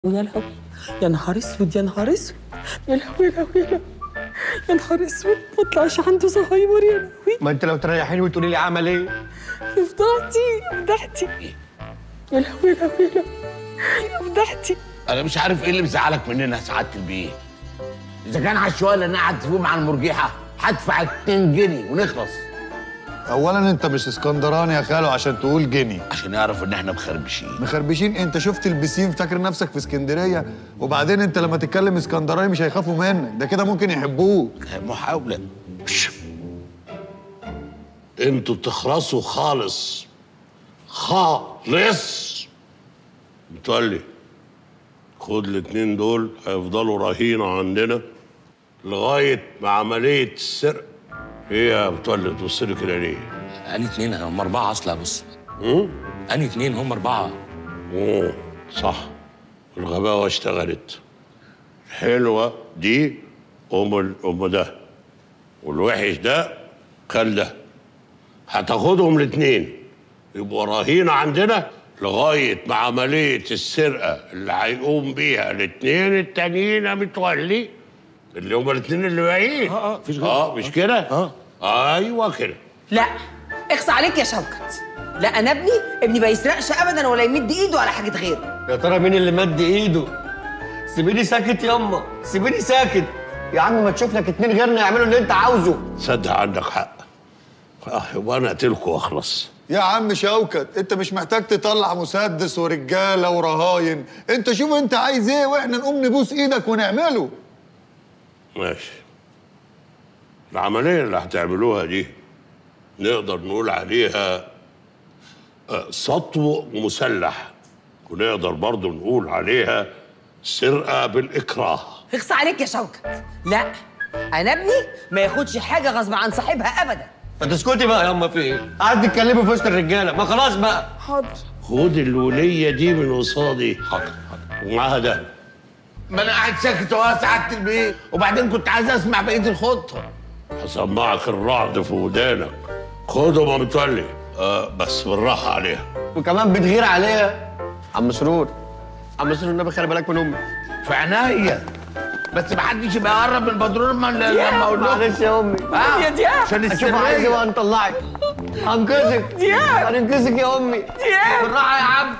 ويا لهوي يا نهار اسود يا نهار اسود يا لهوي يا لهوي يا لهوي يا نهار اسود ما طلعش عنده زهايمر يا لهوي ما انت لو تريحيني وتقولي لي عمل ايه يا فضحتي يا فضحتي يا لهوي يا لهوي يا لهوي يا فضحتي انا مش عارف ايه اللي مزعلك مننا يا سعاده البيه اذا كان على الشوال اللي انا قعدت فيه مع المرجحه هدفع 2 جنيه ونخلص اولا انت مش اسكندراني يا خالو عشان تقول جني عشان يعرف ان احنا مخربشين مخربشين انت شفت البسين فاكر نفسك في اسكندريه وبعدين انت لما تتكلم اسكندراني مش هيخافوا منك ده كده ممكن يحبوك محاوله انتوا تخرسوا خالص خالص متولي خد الاتنين دول هيفضلوا رهينة عندنا لغاية ما عملية السرقة ايه يا متولي تبصلي كده ليه؟ أني اتنين هم أربعة أصلا بص مم؟ أني اتنين هم أربعة اوه صح الغباوة اشتغلت الحلوة دي أم ال- أم ده والوحش ده كان ده هتاخدهم الاتنين يبقوا رهينة عندنا لغاية ما عملية السرقة اللي هيقوم بيها الاتنين التانيين يا متولي اللي هما الاتنين اللي باقيين اه اه مفيش اه مش كده؟ اه ايوه كده لا اخص عليك يا شوكت لا انا ابني ابني ما يسرقش ابدا ولا يمد ايده على حاجه غيره يا ترى مين اللي مد ايده سيبيني ساكت ياما سيبيني ساكت يا عم ما تشوف لك اتنين غيرنا يعملوا اللي انت عاوزه تصدق عندك حق اه يبقى انا اقتلكوا واخلص يا عم شوكت انت مش محتاج تطلع مسدس ورجاله ورهاين انت شوف انت عايز ايه واحنا نقوم نبوس ايدك ونعمله ماشي العملية اللي هتعملوها دي نقدر نقول عليها آه، سطو مسلح ونقدر برضو نقول عليها سرقة بالإكراه اخص عليك يا شوكت لا انا ابني ما ياخدش حاجه غصب عن صاحبها ابدا ما تسكتي بقى ياما في ايه قاعد تتكلمي في وسط الرجاله ما خلاص بقى حاضر خد الولية دي من قصادي حاضر حاضر ومعاها ده ما انا قاعد ساكت اهو يا سعاده البيه وبعدين كنت عايز اسمع بقيه الخطه هسمعك الرعد في ودانك خدهم يا متولي آه بس بالراحة عليها وكمان بتغير عليها عم سرور عم سرور النبي خلي بالك من امي في عينيا بس محدش يبقى يقرب من البدرون لما لما اقول لكم معلش يا امي آه، يا دياب. عشان اشوف عايز ايه السريه وهنطلعك هنقذك دياب. هننقذك يا امي دياب. بالراحه يا عم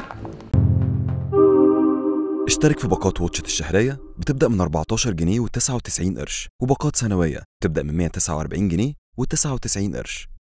اشترك في باقات واتشت الشهرية بتبدأ من 14 جنيه و99 قرش وباقات سنوية بتبدأ من 149 جنيه و99 قرش